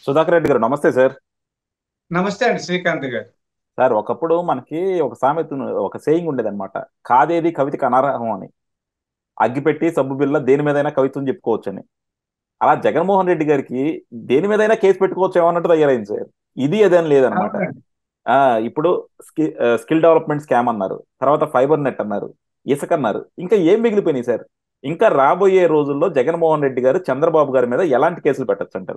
సుధాకర్ రెడ్డి గారు నమస్తే సార్ నమస్తే అండి శ్రీకాంత్ గారు సార్ ఒకప్పుడు మనకి ఒక సామెత ఉన్న- ఒక సేయింగ్ ఉండేదన్నమాట కాదేది కవితకి అనర్హం అని అగ్గిపెట్టి సబ్బు బిల్ల దేని మీదైనా కవిత్వం చెప్పుకోవచ్చు అని అలా జగన్మోహన్ రెడ్డి గారికి దేని మీదైనా కేసు పెట్టుకోవచ్చు ఏమన్నట్టు తయారైంది సార్ ఇది అదేం లేదనమాట అవునండి. ఆ ఇప్పుడు స్కి స్కిల్ డెవలప్మెంట్ స్కామ్ అన్నారు తర్వాత ఫైబర్ నెట్ అన్నారు ఇసుక అన్నారు ఇంకా ఏం మిగిలిపోయినాయి సార్ ఇంకా రాబోయే రోజుల్లో జగన్మోహన్ రెడ్డి గారు చంద్రబాబు గారి మీద ఎలాంటి కేసులు పెట్టచ్చు అంటారు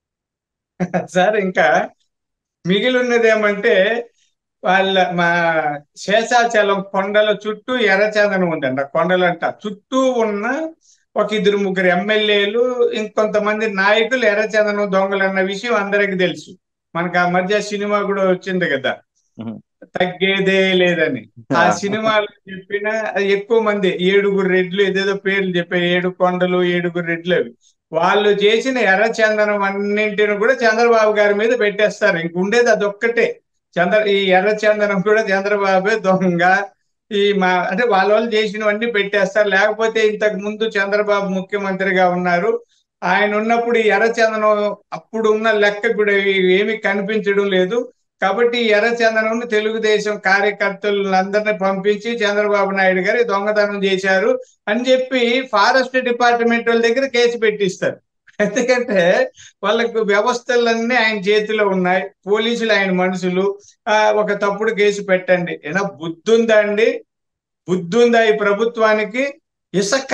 సార్ ఇంకా మిగిలి ఉన్నది ఏమంటే వాళ్ళ మా శేషాచలం కొండల చుట్టూ ఎర్రచందనం ఉందండి ఆ కొండలు అంట చుట్టూ ఉన్న ఒక ఇద్దరు ముగ్గురు ఎమ్మెల్యేలు ఇంకొంతమంది నాయకులు ఎర్రచందనం దొంగలు అన్న విషయం అందరికి తెలుసు మనకు ఆ మధ్య సినిమా కూడా వచ్చింది కదా ఉహు. తగ్గేదే లేదని ఆ సినిమాలో చెప్పిన ఎక్కువ మంది ఏడుగురు రెడ్లు ఏదేదో పేర్లు చెప్పారు ఏడు కొండలు ఏడుగురు రెడ్లు అవి వాళ్ళు చేసిన ఎర్రచందనం అన్నింటిని కూడా చంద్రబాబు గారి మీద పెట్టేస్తారు ఇంక ఉండేది అదొక్కటే చంద్ర ఈ ఎర్రచందనం కూడా చంద్రబాబే దొంగ ఈ మా అంటే వాళ్ళ వాళ్ళు చేసినవన్నీ పెట్టేస్తారు లేకపోతే ఇంతకు ముందు చంద్రబాబు ముఖ్యమంత్రిగా ఉన్నారు ఆయన ఉన్నప్పుడు ఈ ఎర్రచందనం అప్పుడు ఉన్న లెక్క కూడా ఏమి కనిపించడం లేదు కాబట్టి ఈ ఎర్రచందనం తెలుగుదేశం కార్యకర్తలందరినీ పంపించి చంద్రబాబు నాయుడు గారు దొంగతనం చేశారు అని చెప్పి ఫారెస్ట్ డిపార్ట్మెంట్ వాళ్ళ దగ్గర కేసు పెట్టిస్తారు ఎందుకంటే వాళ్ళకు వ్యవస్థలన్నీ ఆయన చేతిలో ఉన్నాయి పోలీసులు ఆయన మనుషులు ఆ ఒక తప్పుడు కేసు పెట్టండి ఏనా బుద్ధి ఉందా అండి బుద్ధి ఉందా ఈ ప్రభుత్వానికి ఇసక్క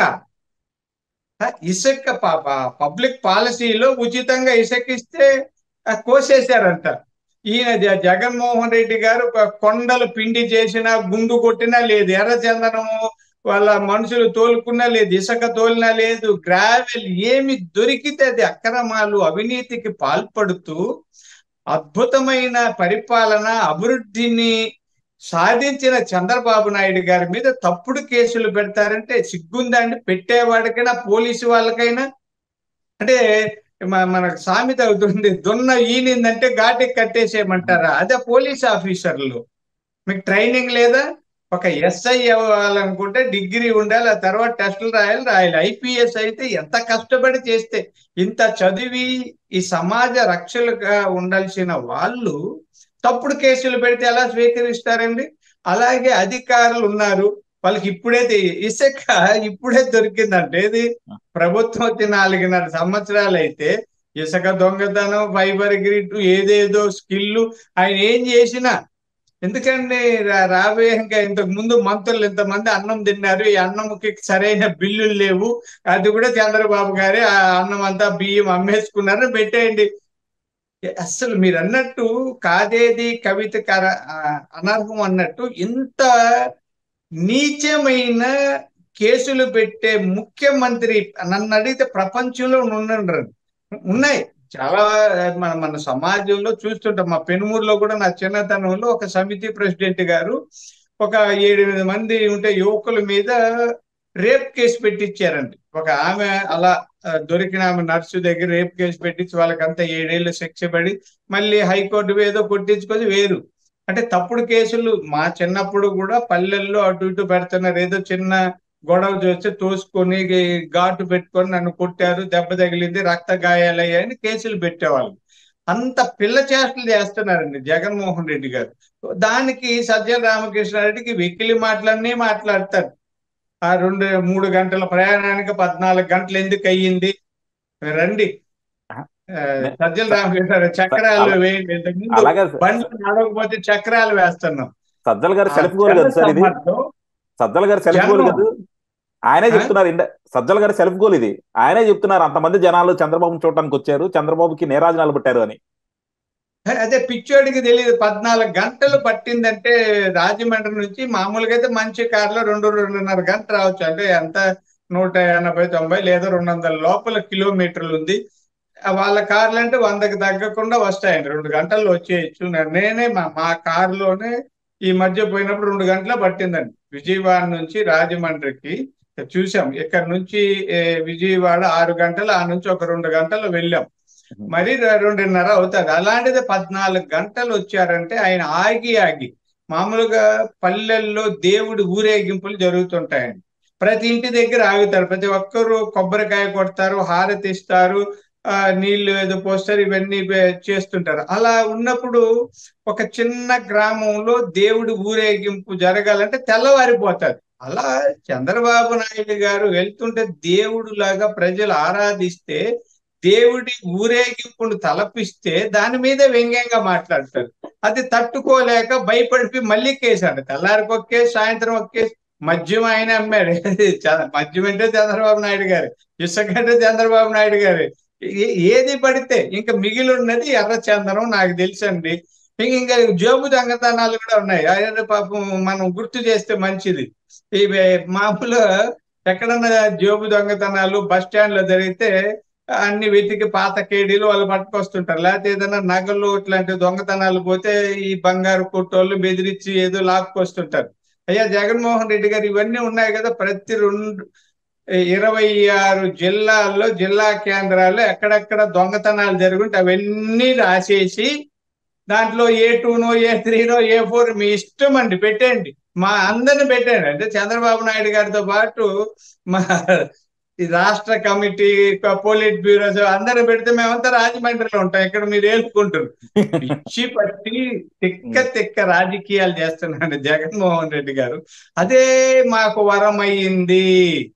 ఆ, ఇసుక పాప పబ్లిక్ పాలసీలో ఉచితంగా ఇసుక ఇస్తే ఆ, కోసేశారంట ఈయన జ- జగన్మోహన్ రెడ్డి గారు ఒక కొండలు పిండి చేసినా గుండు కొట్టినా లేదు ఎర్రచందనము వాళ్ళ మనుషులు తోలుకున్నా లేదు ఇసుక తోలినా లేదు గ్రావెల్ ఏమి దొరికితే అది అక్రమాలు అవినీతికి పాల్పడుతూ అద్భుతమైన పరిపాలన అభివృద్ధిని సాధించిన చంద్రబాబు నాయుడు గారి మీద తప్పుడు కేసులు పెడతారంటే సిగ్గుందా అండి పెట్టేవాడికైనా పోలీసు వాళ్ళకైనా అంటే మ- మనకు సామెత అవుతుంది దున్న ఈనిందంటే ఘాటికి కట్టేసేయమంటారా అదే పోలీస్ ఆఫీసర్లు మీకు ట్రైనింగ్ లేదా ఒక ఎస్ఐ అవ్వాలనుకుంటే డిగ్రీ ఉండాలి ఆ తర్వాత టెస్టులు రాయాలి రాయాలి ఐపీఎస్ అయితే ఎంత కష్టపడి చేస్తే ఇంత చదివి ఈ సమాజ రక్షలుగా ఉండాల్సిన వాళ్ళు తప్పుడు కేసులు పెడితే ఎలా స్వీకరిస్తారండి అలాగే అధికారులు ఉన్నారు వాళ్ళకి ఇప్పుడే తె- ఇసుక ఇప్పుడే దొరికిందంటే ఇది ప్రభుత్వం వచ్చి నాలుగున్నర సంవత్సరాలు అయితే ఇసుక దొంగతనం ఫైబర్ గ్రిడ్ ఏదేదో స్కిల్ ఆయన ఏం చేసినా ఎందుకండి రా- రాబోయే ఇంకా ఇంతకు ముందు మంత్రులు ఇంతమంది అన్నం తిన్నారు ఈ అన్నంకి సరైన బిల్లులు లేవు అది కూడా చంద్రబాబు గారే ఆ అన్నం అంతా బియ్యం అమ్మేసుకున్నారు పెట్టేయండి అసలు మీరు అన్నట్టు కాదేది కవిత కర ఆ, అనర్హం అన్నట్టు ఇంత నీచమైన కేసులు పెట్టే ముఖ్యమంత్రి నన్ను అడిగితే ప్రపంచంలో ఉండరు ఉన్నాయి చాలా మన మన సమాజంలో చూస్తుంటాం మా పెనుమూరులో కూడా నా చిన్నతనంలో ఒక సమితి ప్రెసిడెంట్ గారు ఒక ఏడెనిమిది మంది ఉంటే యువకుల మీద రేప్ కేసు పెట్టించారండి ఒక ఆమె అలా ఆ, దొరికిన ఆమె నర్సు దగ్గర రేప్ కేసు పెట్టించి వాళ్ళకంతా ఏడేళ్ళు శిక్ష పడి మళ్ళీ హైకోర్టు ఏదో కొట్టించుకొని వేరు అంటే తప్పుడు కేసులు మా చిన్నప్పుడు కూడా పల్లెల్లో అటు ఇటు పెడుతున్నారు ఏదో చిన్న గొడవ చూస్తే తోసుకొని ఘాటు పెట్టుకొని నన్ను కొట్టారు దెబ్బ తగిలింది రక్త గాయాలయ్యాయని కేసులు పెట్టేవాళ్ళు అంత పిల్ల చేష్టలు చేస్తున్నారండి జగన్మోహన్ రెడ్డి గారు దానికి సజ్జల రామకృష్ణారెడ్డికి వెకిలి మాటలన్నీ మాట్లాడతారు ఆ రెండు మూడు గంటల ప్రయాణానికి పద్నాలుగు గంటలు ఎందుకు అయ్యింది రండి ఆ, సజ్జల రామకృష్ణారెడ్డి చక్రాలు వేయండి ఇంతకు ముందు అలాగే బండ్లు నడవకపోతే చక్రాలు వేస్తున్నాం సజ్జల గారు ఆ సెల్ఫ్ గోల్ కదా సార్ ఇది జనసమ్మర్లో సజ్జల గారు సెల్ఫ్ గోల్ జనం కదా ఆయనే ఆ? చెప్తున్నారు ఇండ సజ్జల గారు సెల్ఫ్ గోల్ ఇది ఆయనే చెప్తున్నారు అంతమంది జనాలు చంద్రబాబు చూడటానికి వచ్చారు చంద్రబాబుకి నేరాజనాలు పెట్టారు అని అదే పిచ్చోడికి తెలియదు పద్నాలుగు గంటలు పట్టిందంటే రాజమండ్రి నుంచి మామూలుగా అయితే మంచి కారులో రెండు రెండున్నర గంట రావచ్చు అంటే ఎంత నూట ఎనభై తొంభై లేదా రెండు వందల లోపల కిలోమీటర్లు ఉంది ఆ వాళ్ళ కార్లు అంటే వందకి తగ్గకుండా వస్తాయండి రెండు గంటల్లో వచ్చేయచ్చు నేనే మా మా కారులోనే ఈ మధ్య పోయినప్పుడు రెండు గంటల పట్టిందండి విజయవాడ నుంచి రాజమండ్రికి చూసాం ఇక్కడ నుంచి ఏ, విజయవాడ ఆరు గంటలు ఆ నుంచి ఒక రెండు గంటలు వెళ్ళాం మరి రె- రెండున్నర అవుతుంది అలాంటిది పద్నాలుగు గంటలు వచ్చారంటే ఆయన ఆగి ఆగి మామూలుగా పల్లెల్లో దేవుడి ఊరేగింపులు జరుగుతుంటాయండి ప్రతి ఇంటి దగ్గర ఆగుతారు ప్రతి ఒక్కరు కొబ్బరికాయ కొడతారు హారతి ఇస్తారు ఆ నీళ్లు ఏదో పోస్తారు ఇవన్నీ వే- చేస్తుంటారు అలా ఉన్నప్పుడు ఒక చిన్న గ్రామంలో దేవుడి ఊరేగింపు జరగాలంటే తెల్లవారిపోతారు అలా చంద్రబాబు నాయుడు గారు వెళ్తుంటే దేవుడు లాగా ప్రజలు ఆరాధిస్తే దేవుడి ఊరేగింపును తలపిస్తే దాని మీద వ్యంగ్యంగా మాట్లాడతారు అది తట్టుకోలేక భయపడిపి మళ్ళీ కేసు అంట తెల్లారికి ఒక కేసు సాయంత్రం ఒక కేసు మద్యం ఆయన అమ్మాడు చ- మద్యం అంటే చంద్రబాబు నాయుడు గారు ఇసుక అంటే చంద్రబాబు నాయుడు గారు ఏ- ఏది పడితే ఇంకా మిగిలి ఉన్నది ఎర్రచందనం నాకు తెలుసండి ఇంక ఇంకా జోబు దొంగతనాలు కూడా ఉన్నాయి అదే పాపం మనం గుర్తు చేస్తే మంచిది ఇవి మామూలుగా ఎక్కడన్నా జోబు దొంగతనాలు బస్ స్టాండ్ లో జరిగితే అన్ని వెతికి పాత కేడీలు వాళ్ళు పట్టుకొస్తుంటారు లేకపోతే ఏదైనా నగలు ఇట్లాంటి దొంగతనాలు పోతే ఈ బంగారు కొట్టోళ్ళు బెదిరించి ఏదో లాక్కొస్తుంటారు అయ్యా జగన్మోహన్ రెడ్డి గారు ఇవన్నీ ఉన్నాయి కదా ప్రతి రెండు ఇరవై ఆరు జిల్లాల్లో జిల్లా కేంద్రాల్లో ఎక్కడెక్కడ దొంగతనాలు జరుగుంటే అవన్నీ రాసేసి దాంట్లో ఏ టూనో ఏ త్రీనో ఏ ఫోర్ మీ ఇష్టం అండి పెట్టండి మా అందరిని పెట్టండి అంటే చంద్రబాబు నాయుడు గారితో పాటు మా ఈ రాష్ట్ర కమిటీ పోలిట్ బ్యూరోస్ అందరూ పెడితే మేమంతా రాజమండ్రిలో ఉంటాం ఇక్కడ మీరు ఏలుకుంటారు పిచ్చి పట్టి తిక్క తిక్క రాజకీయాలు చేస్తున్నాడు జగన్మోహన్ రెడ్డి గారు అదే మాకు వరం అయ్యింది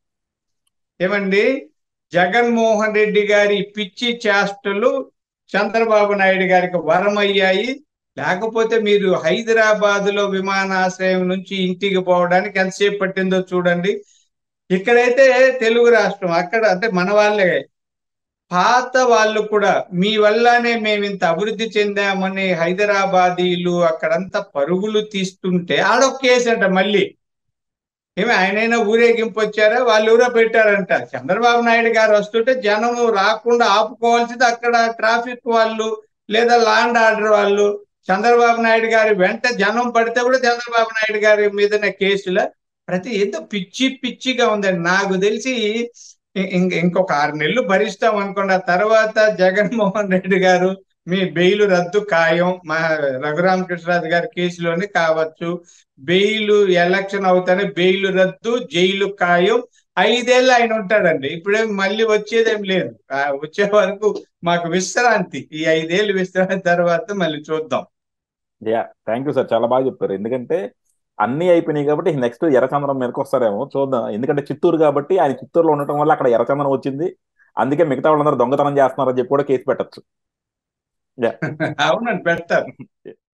ఏమండి జగన్మోహన్ రెడ్డి గారి పిచ్చి చేష్టలు చంద్రబాబు నాయుడు గారికి వరం అయ్యాయి లేకపోతే మీరు హైదరాబాద్ లో విమానాశ్రయం నుంచి ఇంటికి పోవడానికి ఎంతసేపు పట్టిందో చూడండి ఇక్కడైతే తెలుగు రాష్ట్రం అక్కడ అంటే మన వాళ్ళే పాత వాళ్ళు కూడా మీ వల్లనే మేము ఇంత అభివృద్ధి చెందామని హైదరాబాదీలు అక్కడంతా పరుగులు తీస్తుంటే ఆడొక కేసు అంట మళ్ళీ ఏమి ఆయనైనా ఊరేగింపు వచ్చారా వాళ్ళు ఊరో పెట్టారంట చంద్రబాబు నాయుడు గారు వస్తుంటే జనం రాకుండా ఆపుకోవాల్సింది అక్కడ ట్రాఫిక్ వాళ్ళు లేదా లాండ్ ఆర్డర్ వాళ్ళు చంద్రబాబు నాయుడు గారి వెంట జనం పడితే కూడా చంద్రబాబు నాయుడు గారి మీదనే కేసుల ప్రతి ఏదో పిచ్చి పిచ్చిగా ఉందండి నాకు తెలిసి ఇ- ఇంక ఇంకొక ఆరు నెలలు భరిస్తాం అనుకోండి ఆ తర్వాత జగన్మోహన్ రెడ్డి గారు మీ బెయిల్ రద్దు ఖాయం మా రఘురామకృష్ణరాజు గారి కేసులోనే కావచ్చు బెయిల్ ఎలక్షన్ అవుతానే బెయిల్ రద్దు జైలు ఖాయం ఐదేళ్ళు ఆయన ఉంటాడండి ఇప్పుడేం మళ్ళీ వచ్చేదేం లేదు ఆ వచ్చే వరకు మాకు విశ్రాంతి ఈ ఐదేళ్ళు విశ్రాంతి తర్వాత మళ్ళీ చూద్దాం యా థ్యాంక్ యూ సార్ చాలా బాగా చెప్పారు ఎందుకంటే అన్ని అయిపోయినాయి కాబట్టి నెక్స్ట్ ఎర్రచంద్రం మీదకి వస్తారేమో చూద్దాం ఎందుకంటే చిత్తూరు కాబట్టి ఆయన చిత్తూరులో ఉండటం వల్ల అక్కడ ఎర్రచంద్రం వచ్చింది అందుకే మిగతా వాళ్ళందరూ దొంగతనం చేస్తున్నారని చెప్పి కూడా కేసు పెట్టచ్చు అవునండి పెడతారు